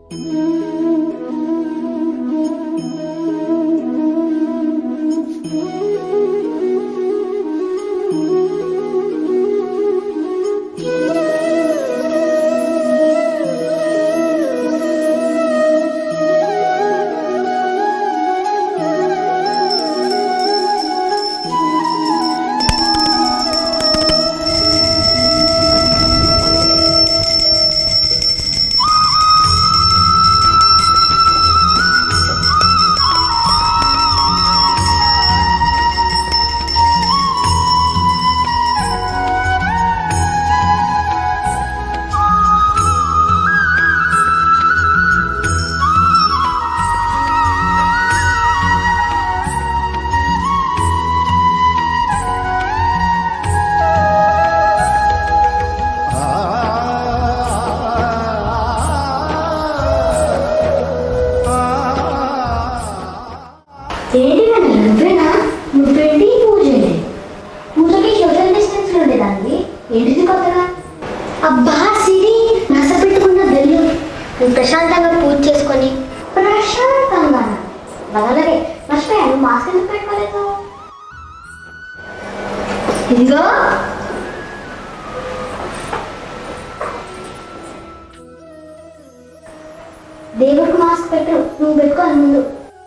ఏంటి నన్ను నువ్వేనా నువ్వేంటి పూజలే పూజకి సోషల్ డిస్టెన్స్ ఉండేదాన్ని ఏంటిది కొత్తగా అబ్బా సిరి నస పెట్టుకున్న వెళ్ళు నువ్వు ప్రశాంతంగా పూజ చేసుకొని ప్రశాంతంగా అలాగే మర్చిపోయాను మాస్క్ ఎందుకు పెట్టుకోలేదు ఇదిగో దేవుడికి మాస్క్ పెట్టు నువ్వు పెట్టుకోవాలి ముందు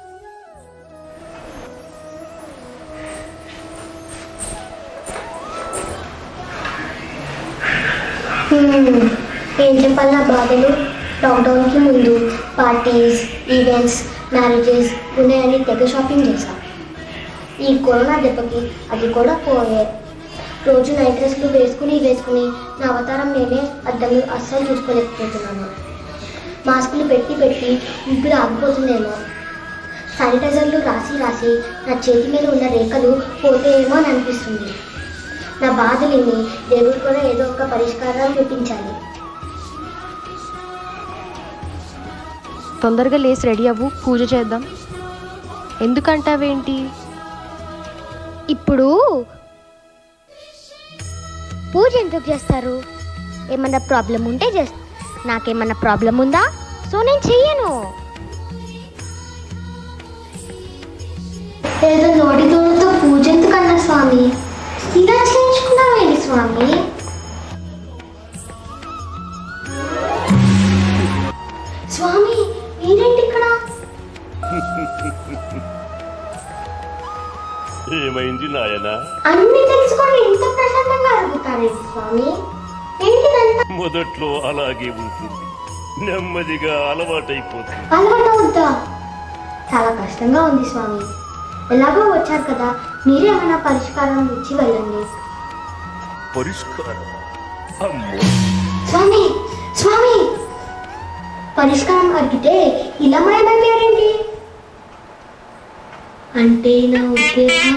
హ్మ్, ఏం చెప్పాలి నా బాధలు లాక్డౌన్కి ముందు పార్టీస్ ఈవెంట్స్ మ్యారేజెస్ ఉన్నాయని తెగ షాపింగ్ చేశాం ఈ కరోనా దెబ్బకి అది కూడా పోయే రోజు నైట్ డ్రెస్లు వేసుకుని వేసుకుని నా అవతారం నేనే అద్దంలో అస్సలు చూసుకోలేకపోతున్నాను మాస్కులు పెట్టి పెట్టి ఊపిరి ఆగిపోతుందేమో శానిటైజర్లు రాసి రాసి నా చేతి మీద ఉన్న రేఖలు పోతాయేమో అని అనిపిస్తుంది నా బాధలిని దేవుడు కూడా ఏదో ఒక పరిష్కారం చూపించాలి తొందరగా లేచి రెడీ అవ్వు పూజ చేద్దాం ఎందుకంటావేంటి ఇప్పుడు పూజ ఎందుకు చేస్తారు ఏమన్నా ప్రాబ్లం ఉంటే చేస్తా నాకేమన్నా ప్రాబ్లం ఉందా సో నేను చెయ్యను ఏదో నోటితో పూజ ఎందుకన్నా స్వామి ఇలా చేయించుకున్నావేంటి స్వామి స్వామి మీరేంటి ఇక్కడ ఏమైంది నాయనా అన్ని తెలుసుకొని ఇంత ప్రశాంతంగా అడుగుతారేంటి స్వామి ఏంటిదంతా మొదట్లో అలాగే ఉంటుంది నెమ్మదిగా అలవాటైపోతుంది అలవాటు అవుద్దా చాలా కష్టంగా ఉంది స్వామి ఎలాగో వచ్చారు కదా మీరే ఏమైనా పరిష్కారం ఇచ్చి వెళ్ళండి పరిష్కారం అమ్మో స్వామి స్వామి పరిష్కారం అడిగితే ఇలా మాయమైపోయారేంటి అంటే నా ఉద్దేశం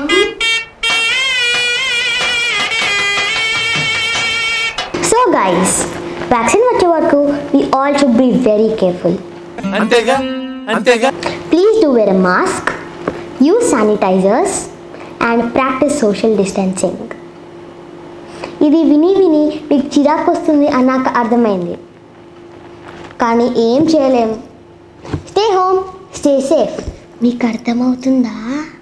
సో గైస్ వ్యాక్సిన్ వచ్చే వరకు we all should be very careful అంతేగా అంతేగా Please do wear a mask, use sanitizers, and practice social distancing. ఇది విని విని మీకు చిరాకు వస్తుంది అని నాకు అర్థమైంది కానీ ఏం చేయలేం స్టే హోమ్ స్టే సేఫ్ మీకు అర్థమవుతుందా